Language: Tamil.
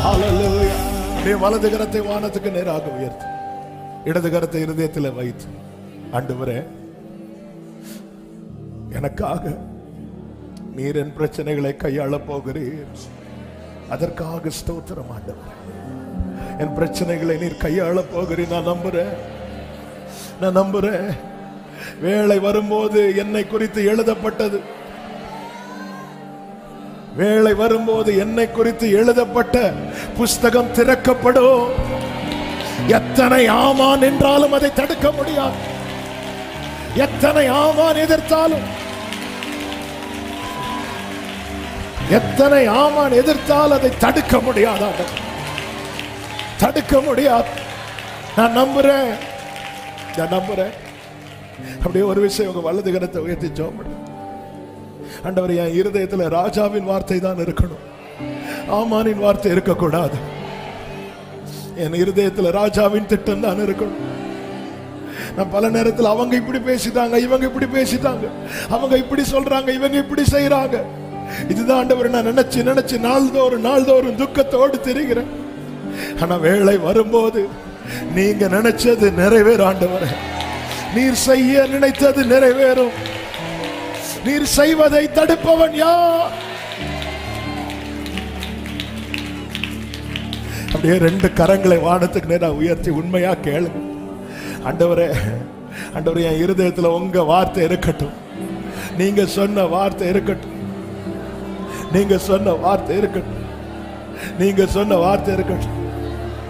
ஹalleluya நீ வலது கரத்தை வானத்துக்கு நேராக உயர்த்து இடது கரத்தை இருதயத்தில் வைத்து ஆண்டவரே எனக்காக நீர் என் பிரச்சனைகளை கையாள போகிறீர் அதற்காக ஸ்தோத்திரம் ஆண்டவரே என் பிரச்சனைகளை நீர் கையாள போகிறீர் நான் நம்புறேன் நான் நம்புறேன் வேலை வரும்போது என்னை குறித்து எழுதப்பட்டது வேலை வரும்போது என்னை குறித்து எழுதப்பட்ட புஸ்தகம் திறக்கப்படும் எத்தனை ஆமான் என்றாலும் அதை தடுக்க முடியாது எத்தனை ஆமான் எதிர்த்தாலும் எத்தனை ஆமான் எதிர்த்தால் அதை தடுக்க முடியாதாங்க தடுக்க முடியாது நான் நம்புறேன் நான் நம்புறேன் அப்படியே ஒரு விஷயம் உங்க வலது கரத்தை உயர்த்தி ஜோம் பண்ணு ஆண்டவர் என் இருதயத்துல ராஜாவின் வார்த்தை தான் இருக்கணும் ஆமானின் வார்த்தை இருக்கக்கூடாது என் இருதயத்துல ராஜாவின் திட்டம் தான் இருக்கணும் நான் பல நேரத்தில் அவங்க இப்படி பேசிட்டாங்க இவங்க இப்படி பேசிட்டாங்க அவங்க இப்படி சொல்றாங்க இவங்க இப்படி செய்யறாங்க இதுதான் ஆண்டவர் நான் நினைச்சு நினைச்சு நாள்தோறும் நாள்தோறும் துக்கத்தோடு தெரிகிறேன் ஆனா வேலை வரும்போது நீங்க நினைச்சது நிறைவேறும் ஆண்டவரே நீர் செய்ய நினைத்தது நிறைவேறும் நீர் செய்வதை தடுப்பவன் யார் அப்படியே ரெண்டு கரங்களை வானத்துக்கு நேரா உயர்த்தி உண்மையா கேளுங்க ஆண்டவரே ஆண்டவரே என் இருதயத்துல உங்க வார்த்தை இருக்கட்டும் நீங்க சொன்ன வார்த்தை இருக்கட்டும் நீங்க சொன்ன வார்த்தை இருக்கட்டும் நீங்க சொன்ன வார்த்தை இருக்கட்டும்